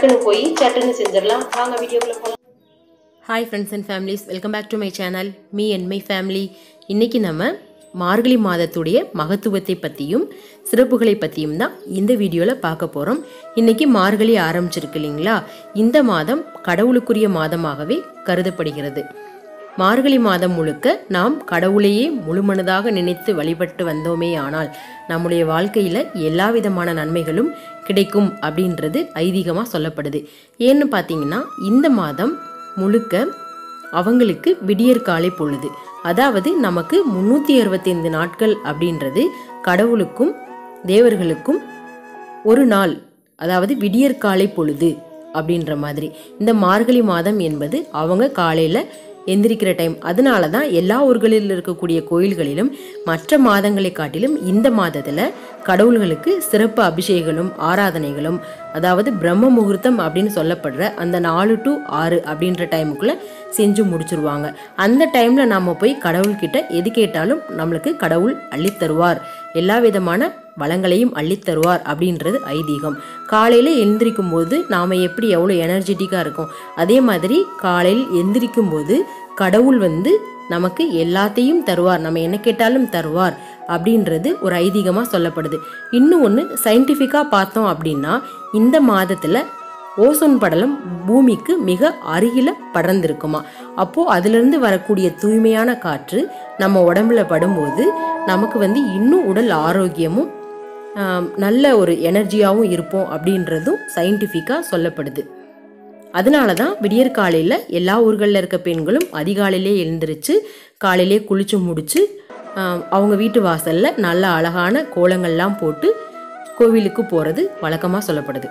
டக்குன்னு போய் சட்டுன்னு செஞ்சிடலாம் வாங்க வீடியோக்குள்ள போகலாம் hi friends and families welcome back to my channel me and my family இன்றைக்கி நம்ம மார்கழி மாதத்துடைய மகத்துவத்தை பற்றியும் சிறப்புகளை பற்றியும் தான் இந்த வீடியோவில் பார்க்க போகிறோம் இன்றைக்கி மார்கழி ஆரம்பிச்சிருக்கு இல்லைங்களா இந்த மாதம் கடவுளுக்குரிய மாதமாகவே கருதப்படுகிறது மார்கழி மாதம் முழுக்க நாம் கடவுளையே முழுமனதாக நினைத்து வழிபட்டு வந்தோமே ஆனால் நம்முடைய வாழ்க்கையில் எல்லா விதமான நன்மைகளும் கிடைக்கும் அப்படின்றது ஐதீகமாக சொல்லப்படுது ஏன்னு பார்த்தீங்கன்னா இந்த மாதம் முழுக்க அவங்களுக்கு விடியற் காலை பொழுது அதாவது நமக்கு முந்நூற்றி அறுபத்தைந்து நாட்கள் அப்படின்றது கடவுளுக்கும் தேவர்களுக்கும் ஒரு நாள் அதாவது விடியற்காலை பொழுது அப்படின்ற மாதிரி இந்த மார்கழி மாதம் என்பது அவங்க காலையில் எந்திரிக்கிற டைம் அதனால தான் எல்லா ஊர்களில் இருக்கக்கூடிய கோயில்களிலும் மற்ற மாதங்களை காட்டிலும் இந்த மாதத்தில் கடவுள்களுக்கு சிறப்பு அபிஷேகங்களும் ஆராதனைகளும் அதாவது பிரம்ம முகூர்த்தம் அப்படின்னு சொல்லப்படுற அந்த நாலு டு ஆறு அப்படின்ற டைமுக்குள்ளே செஞ்சு முடிச்சிருவாங்க அந்த டைமில் நம்ம போய் கடவுள்கிட்ட எது கேட்டாலும் நம்மளுக்கு கடவுள் அள்ளித்தருவார் எல்லா விதமான வளங்களையும் அள்ளித்தருவார் அப்படின்றது ஐதீகம் காலையில் எந்திரிக்கும் போது நாம் எப்படி எவ்வளோ எனர்ஜெட்டிக்காக இருக்கோம் அதே மாதிரி காலையில் எந்திரிக்கும் போது கடவுள் வந்து நமக்கு எல்லாத்தையும் தருவார் நம்ம என்ன கேட்டாலும் தருவார் அப்படின்றது ஒரு ஐதீகமாக சொல்லப்படுது இன்னும் ஒன்று சயின்டிஃபிக்காக பார்த்தோம் அப்படின்னா இந்த மாதத்தில் ஓசோன் படலம் பூமிக்கு மிக அருகில் படர்ந்திருக்குமா அப்போது அதிலிருந்து வரக்கூடிய தூய்மையான காற்று நம்ம உடம்புல படும்போது நமக்கு வந்து இன்னும் உடல் ஆரோக்கியமும் ஆம், நல்ல ஒரு எனர்ஜியாகவும் இருப்போம் அப்படின்றதும் சயின்டிஃபிக்காக சொல்லப்படுது அதனால தான் விடியற் காலையில் எல்லா ஊர்களில் இருக்க பெண்களும் அதிகாலையிலே எழுந்திரிச்சு காலையிலே குளிச்சு முடிச்சு ஆம், அவங்க வீட்டு வாசலில் நல்ல அழகான கோலங்கள்லாம் போட்டு கோவிலுக்கு போகிறது வழக்கமாக சொல்லப்படுது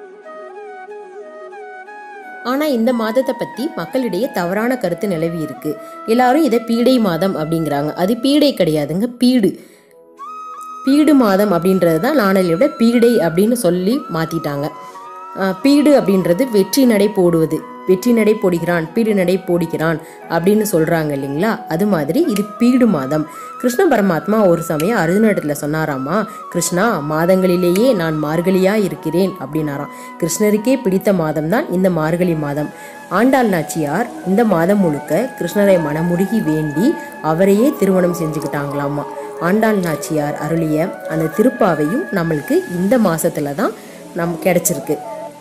ஆனால் இந்த மாதத்தை பற்றி மக்களிடையே தவறான கருத்து நிலவி இருக்கு எல்லாரும் இதை பீடை மாதம் அப்படிங்கிறாங்க அது பீடை கிடையாதுங்க பீடு பீடு மாதம் அப்படின்றது தான் நாணலியோட பீடை அப்படின்னு சொல்லி மாற்றிட்டாங்க பீடு அப்படின்றது வெற்றி நடை போடுவது வெற்றி நடை போடுகிறான் பீடு நடை போடுகிறான் அப்படின்னு சொல்கிறாங்க இல்லைங்களா அது மாதிரி இது பீடு மாதம் கிருஷ்ண பரமாத்மா ஒரு சமயம் அர்ஜுனிடத்தில் சொன்னாராமா கிருஷ்ணா மாதங்களிலேயே நான் மார்கழியா இருக்கிறேன் அப்படின்னாராம் கிருஷ்ணருக்கே பிடித்த மாதம் தான் இந்த மார்கழி மாதம் ஆண்டாள் நாச்சியார் இந்த மாதம் முழுக்க கிருஷ்ணரை மனமுருகி வேண்டி அவரையே திருமணம் செஞ்சுக்கிட்டாங்களாமா ஆண்டாள் நாச்சியார் அருளிய அந்த திருப்பாவையும் நம்மளுக்கு இந்த மாசத்துல தான் நம் கிடைச்சிருக்கு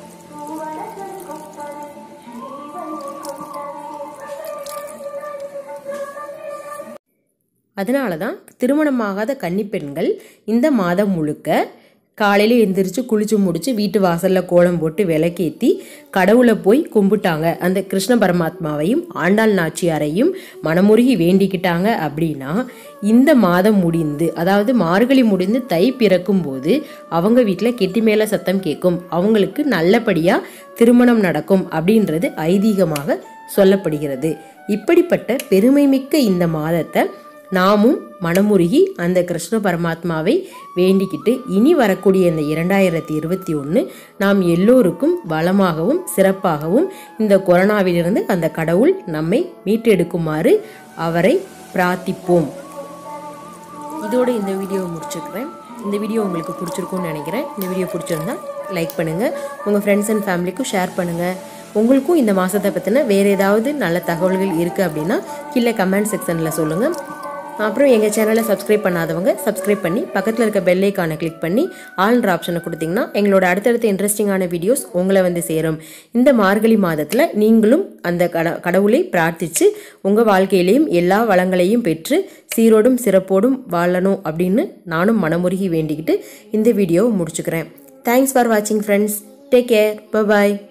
அதனால தான் திருமணமாகாத கன்னிப்பெண்கள் இந்த மாதம் முழுக்க காலையில் எந்திரிச்சு குளிச்சு முடிச்சு வீட்டு வாசலில் கோலம் போட்டு விளக்கேற்றி கடவுளை போய் கும்பிட்டாங்க அந்த கிருஷ்ண பரமாத்மாவையும் ஆண்டாள் நாச்சியாரையும் மனமுருகி வேண்டிக்கிட்டாங்க அப்படின்னா இந்த மாதம் முடிந்து அதாவது மார்கழி முடிந்து தை பிறக்கும் போது அவங்க வீட்டில் கெட்டி மேல சத்தம் கேட்கும் அவங்களுக்கு நல்லபடியாக திருமணம் நடக்கும் அப்படின்றது ஐதீகமாக சொல்லப்படுகிறது இப்படிப்பட்ட பெருமைமிக்க இந்த மாதத்தை நாமும் மனமுருகி அந்த கிருஷ்ண பரமாத்மாவை வேண்டிக்கிட்டு இனி வரக்கூடிய இந்த இரண்டாயிரத்தி இருபத்தி ஒன்று நாம் எல்லோருக்கும் வளமாகவும் சிறப்பாகவும் இந்த கொரோனாவிலிருந்து அந்த கடவுள் நம்மை மீட்டெடுக்குமாறு அவரை பிரார்த்திப்போம் இதோட இந்த வீடியோவை முடிச்சுக்கிறேன் இந்த வீடியோ உங்களுக்கு பிடிச்சிருக்கும்னு நினைக்கிறேன் இந்த வீடியோ பிடிச்சிருந்தா லைக் பண்ணுங்கள் உங்கள் ஃப்ரெண்ட்ஸ் அண்ட் ஃபேமிலிக்கும் ஷேர் பண்ணுங்கள் உங்களுக்கும் இந்த மாதத்தை பற்றின வேறு ஏதாவது நல்ல தகவல்கள் இருக்குது அப்படின்னா கீழே கமெண்ட் செக்ஷனில் சொல்லுங்கள் அப்புறம் எங்கள் சேனலை சப்ஸ்கிரைப் பண்ணாதவங்க சப்ஸ்கிரைப் பண்ணி பக்கத்தில் இருக்க பெல் ஐக்கானை கிளிக் பண்ணி ஆல்ன்ற ஆப்ஷனை கொடுத்தீங்கன்னா எங்களோட அடுத்தடுத்த இன்ட்ரெஸ்டிங்கான வீடியோஸ் உங்களை வந்து சேரும் இந்த மார்கழி மாதத்தில் நீங்களும் அந்த கட கடவுளை பிரார்த்தித்து உங்கள் வாழ்க்கையிலையும் எல்லா வளங்களையும் பெற்று சீரோடும் சிறப்போடும் வாழணும் அப்படின்னு நானும் மனமுருகி வேண்டிக்கிட்டு இந்த வீடியோவை முடிச்சுக்கிறேன் தேங்க்ஸ் ஃபார் வாட்சிங் ஃப்ரெண்ட்ஸ் டேக் கேர் பாய்